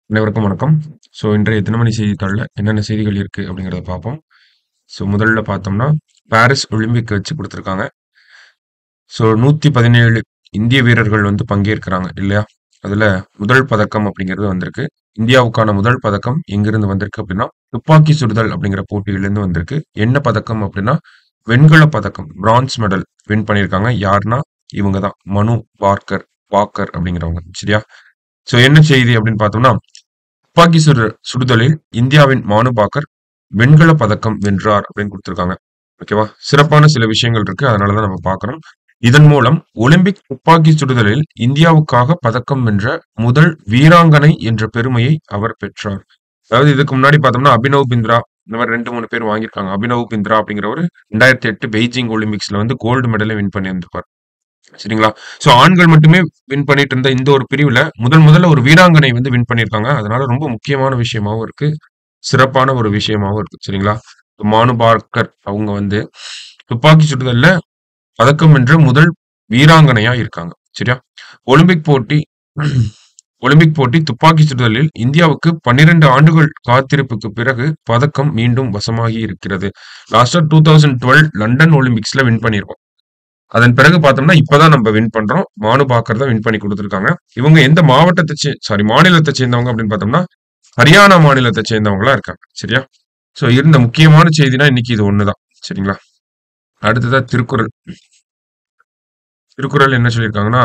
அனைவருக்கும் வணக்கம். ஸோ இன்றைய தினமணி செய்தித்தாள்ல என்னென்ன செய்திகள் இருக்கு அப்படிங்கிறத பார்ப்போம். ஸோ முதல்ல பார்த்தோம்னா, பாரிஸ் ஒலிம்பிக் வச்சு குடுத்துருக்காங்க. ஸோ 117 இந்திய வீரர்கள் வந்து பங்கேற்கிறாங்க இல்லையா? அதுல முதல் பதக்கம் அப்படிங்கிறது வந்திருக்கு. இந்தியாவுக்கான முதல் பதக்கம் எங்கிருந்து வந்திருக்கு அப்படின்னா, துப்பாக்கி சுடுதல் அப்படிங்கிற போட்டியிலிருந்து வந்திருக்கு. என்ன பதக்கம் அப்படின்னா, வெண்கல பதக்கம் பிரான்ஸ் மெடல் வின் பண்ணியிருக்காங்க. யாருன்னா, இவங்க தான் மனு பார்க்கர் பாக்கர் அப்படிங்கிறவங்க. சரியா? ஸோ என்ன செய்தி அப்படின்னு பார்த்தோம்னா, துப்பாக்கி சுடு சுடுதலில் இந்தியாவின் மானு பாக்கர் வெண்கல பதக்கம் வென்றார் அப்படின்னு குடுத்துருக்காங்க. ஓகேவா? சிறப்பான சில விஷயங்கள் இருக்கு. அதனால தான் நம்ம பார்க்கிறோம். இதன் மூலம் ஒலிம்பிக் துப்பாக்கி சுடுதலில் இந்தியாவுக்காக பதக்கம் வென்ற முதல் வீராங்கனை என்ற பெருமையை அவர் பெற்றார். அதாவது இதுக்கு முன்னாடி பார்த்தோம்னா, அபினவ் பிந்த்ரா இந்த மாரி 2, 3 பேர் வாங்கியிருக்காங்க. அபினவ் பிந்த்ரா அப்படிங்கிறவரு 2008 பெய்ஜிங் ஒலிம்பிக்ஸ்ல வந்து கோல்டு மெடலே வின் பண்ணியிருந்திருப்பார். சரிங்களா? ஸோ ஆண்கள் மட்டுமே வின் பண்ணிட்டு இருந்த இந்த ஒரு பிரிவுல முதல் முதல்ல ஒரு வீராங்கனை வந்து வின் பண்ணியிருக்காங்க. அதனால ரொம்ப முக்கியமான விஷயமாவும் இருக்கு. சிறப்பான ஒரு விஷயமாவும் இருக்கு. சரிங்களா? மானு பார்க்கர் அவங்க வந்து துப்பாக்கி சுடுதல்ல பதக்கம் வென்ற முதல் வீராங்கனையா இருக்காங்க. சரியா? ஒலிம்பிக் போட்டி ஒலிம்பிக் போட்டி துப்பாக்கி சுடுதலில் இந்தியாவுக்கு 12 ஆண்டுகள் காத்திருப்புக்கு பிறகு பதக்கம் மீண்டும் வசமாகி இருக்கிறது. லாஸ்ட்டா 2012 லண்டன் ஒலிம்பிக்ஸ்ல வின் பண்ணியிருக்கோம். அதன் பிறகு பார்த்தோம்னா, இப்ப தான் நம்ம வின் பண்றோம். மானு பாக்கர் தான் வின் பண்ணி குடுத்துருக்காங்க. இவங்க எந்த மாவட்டத்த சே சாரி மாநிலத்த சேர்ந்தவங்க அப்படின்னு பார்த்தோம்னா, ஹரியானா மாநிலத்த சேர்ந்தவங்களா இருக்காங்க. சரியா? ஸோ இருந்த முக்கியமான செய்தினா இன்னைக்கு இது ஒண்ணு தான். சரிங்களா? அடுத்ததா திருக்குறள். திருக்குறள் என்ன சொல்லியிருக்காங்கன்னா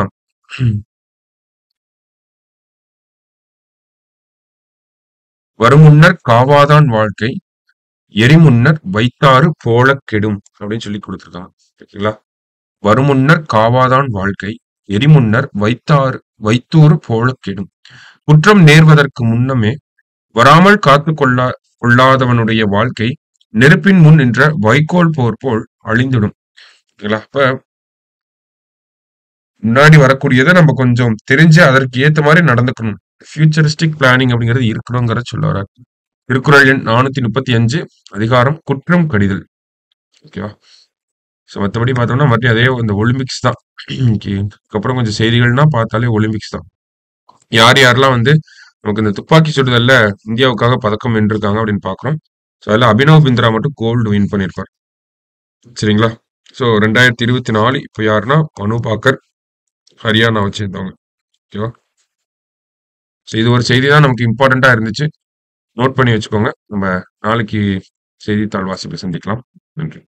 "வருமுன்னர் காவாதான் வாழ்க்கை, எரிமுன்னர் வைத்தாறு போலக் கெடும்" அப்படின்னு சொல்லி குடுத்துருக்காங்க. ஓகேங்களா? "வருமுன்னர் காவாதான் வாழ்க்கை, எரிமுன்னர் வைத்தாறு வைத்தூறு போலக் கெடும். குற்றம் நேர்வதற்கு முன்னமே வராமல் காத்துக் கொள்ளா கொள்ளாதவனுடைய வாழ்க்கை நெருப்பின் முன் நின்ற வைக்கோல் போர் போல் அழிந்திடும்." ஓகேங்களா? அப்ப முன்னாடி வரக்கூடியத நம்ம கொஞ்சம் தெரிஞ்சு அதற்கு ஏத்த மாரி நடந்துக்கணும். ஃபியூச்சரிஸ்டிக் பிளானிங் அப்படிங்கிறது இருக்கணுங்கிறத சொல்ல வரார். திருக்குறள் எண் 435 அதிகாரம் குற்றம் கடிதல். ஓகேவா? ஸோ மத்தபடி பார்த்தோம்னா, மறுபடியும் அதே இந்த ஒலிம்பிக்ஸ் தான். இன்னைக்கு இதுக்கப்புறம் கொஞ்சம் செய்திகள்னா பார்த்தாலே ஒலிம்பிக்ஸ் தான். யார் யாரெல்லாம் வந்து நமக்கு இந்த துப்பாக்கி சுடுதல்ல இந்தியாவுக்காக பதக்கம் வென்றிருக்காங்க அப்படின்னு பார்க்கிறோம். ஸோ அதுல அபினவ் பிந்த்ரா மட்டும் கோல்டு வின் பண்ணியிருப்பார். சரிங்களா? ஸோ 2024 இப்ப யாருன்னா, மனு பாக்கர் ஹரியானாவ சேர்ந்தவங்க. ஓகேவா? ஸோ இது ஒரு செய்தி தான் நமக்கு இம்பார்ட்டன்ட்டா இருந்துச்சு. நோட் பண்ணி வச்சுக்கோங்க. நம்ம நாளைக்கு செய்தித்தாள் வாசிப்புல சந்திக்கலாம். நன்றி.